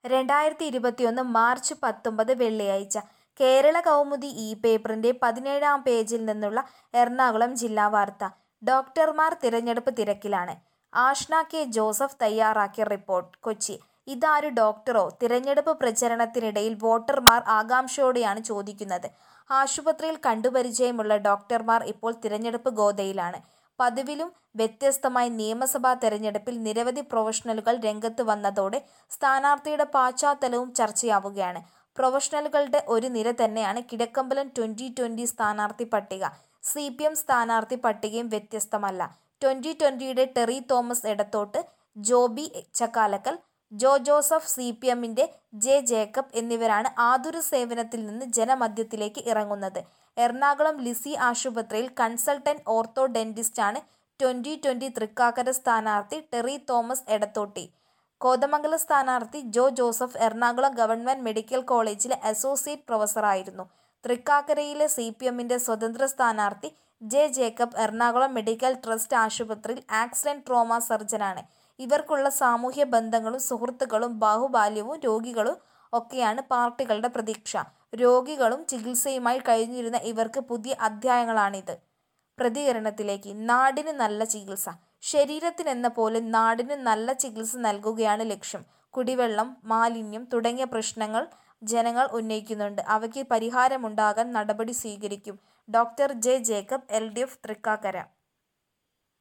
രണ്ടായിരത്തി ഇരുപത്തിയൊന്ന് മാർച്ച് പത്തൊമ്പത് വെള്ളിയാഴ്ച കേരള കൗമുദി ഇ പേപ്പറിന്റെ പതിനേഴാം പേജിൽ നിന്നുള്ള എറണാകുളം ജില്ലാ വാർത്ത ഡോക്ടർമാർ തിരഞ്ഞെടുപ്പ് തിരക്കിലാണ് ആഷ്ന കെ ജോസഫ് തയ്യാറാക്കിയ റിപ്പോർട്ട് കൊച്ചി ഇതാരു ഡോക്ടറോ തിരഞ്ഞെടുപ്പ് പ്രചരണത്തിനിടയിൽ വോട്ടർമാർ ആകാംക്ഷയോടെയാണ് ചോദിക്കുന്നത് ആശുപത്രിയിൽ കണ്ടുപരിചയമുള്ള ഡോക്ടർമാർ ഇപ്പോൾ തിരഞ്ഞെടുപ്പ് ഗോദയിലാണ് പതിവിലും വ്യത്യസ്തമായി നിയമസഭാ തെരഞ്ഞെടുപ്പിൽ നിരവധി പ്രൊഫഷണലുകൾ രംഗത്ത് വന്നതോടെ സ്ഥാനാർത്ഥിയുടെ പാശ്ചാത്തലവും ചർച്ചയാവുകയാണ് പ്രൊഫഷണലുകളുടെ ഒരു നിര തന്നെയാണ് കിഴക്കമ്പലം ട്വന്റി ട്വന്റി സ്ഥാനാർത്ഥി പട്ടിക സി പി എം സ്ഥാനാർത്ഥി പട്ടികയും വ്യത്യസ്തമല്ല ട്വന്റി ട്വന്റിയുടെ Terry Thomas Edathottu Joby Chakkalakkal Jo Joseph C P എമ്മിന്റെ ജെ ജേക്കബ് എന്നിവരാണ് ആതുര സേവനത്തിൽ നിന്ന് ജനമധ്യത്തിലേക്ക് ഇറങ്ങുന്നത് എറണാകുളം ലിസി ആശുപത്രിയിൽ കൺസൾട്ടന്റ് ഓർത്തോ ഡെന്റിസ്റ്റാണ് ട്വന്റി ട്വന്റി തൃക്കാക്കര സ്ഥാനാർത്ഥി ടെറി തോമസ് എടത്തോട്ടി കോതമംഗലം സ്ഥാനാർത്ഥി Jo Joseph Ernakulam government medical കോളേജിലെ അസോസിയേറ്റ് പ്രൊഫസറായിരുന്നു തൃക്കാക്കരയിലെ സി പി എമ്മിന്റെ സ്വതന്ത്ര സ്ഥാനാർത്ഥി J Jacob Ernakulam medical trust ആശുപത്രിയിൽ ആക്സിഡന്റ് ട്രോമ സർജനാണ് ഇവർക്കുള്ള സാമൂഹ്യ ബന്ധങ്ങളും സുഹൃത്തുക്കളും ബാഹുബാല്യവും രോഗികളും ഒക്കെയാണ് പാർട്ടികളുടെ പ്രതീക്ഷ രോഗികളും ചികിത്സയുമായി കഴിഞ്ഞിരുന്ന ഇവർക്ക് പുതിയ അധ്യായങ്ങളാണിത് പ്രതികരണത്തിലേക്ക് നാടിന് നല്ല ചികിത്സ ശരീരത്തിനെന്ന പോലെ നാടിന് നല്ല ചികിത്സ നൽകുകയാണ് ലക്ഷ്യം കുടിവെള്ളം മാലിന്യം തുടങ്ങിയ പ്രശ്നങ്ങൾ ജനങ്ങൾ ഉന്നയിക്കുന്നുണ്ട് അവയ്ക്ക് പരിഹാരമുണ്ടാകാൻ നടപടി സ്വീകരിക്കും doctor J Jacob L D F Thrikkakara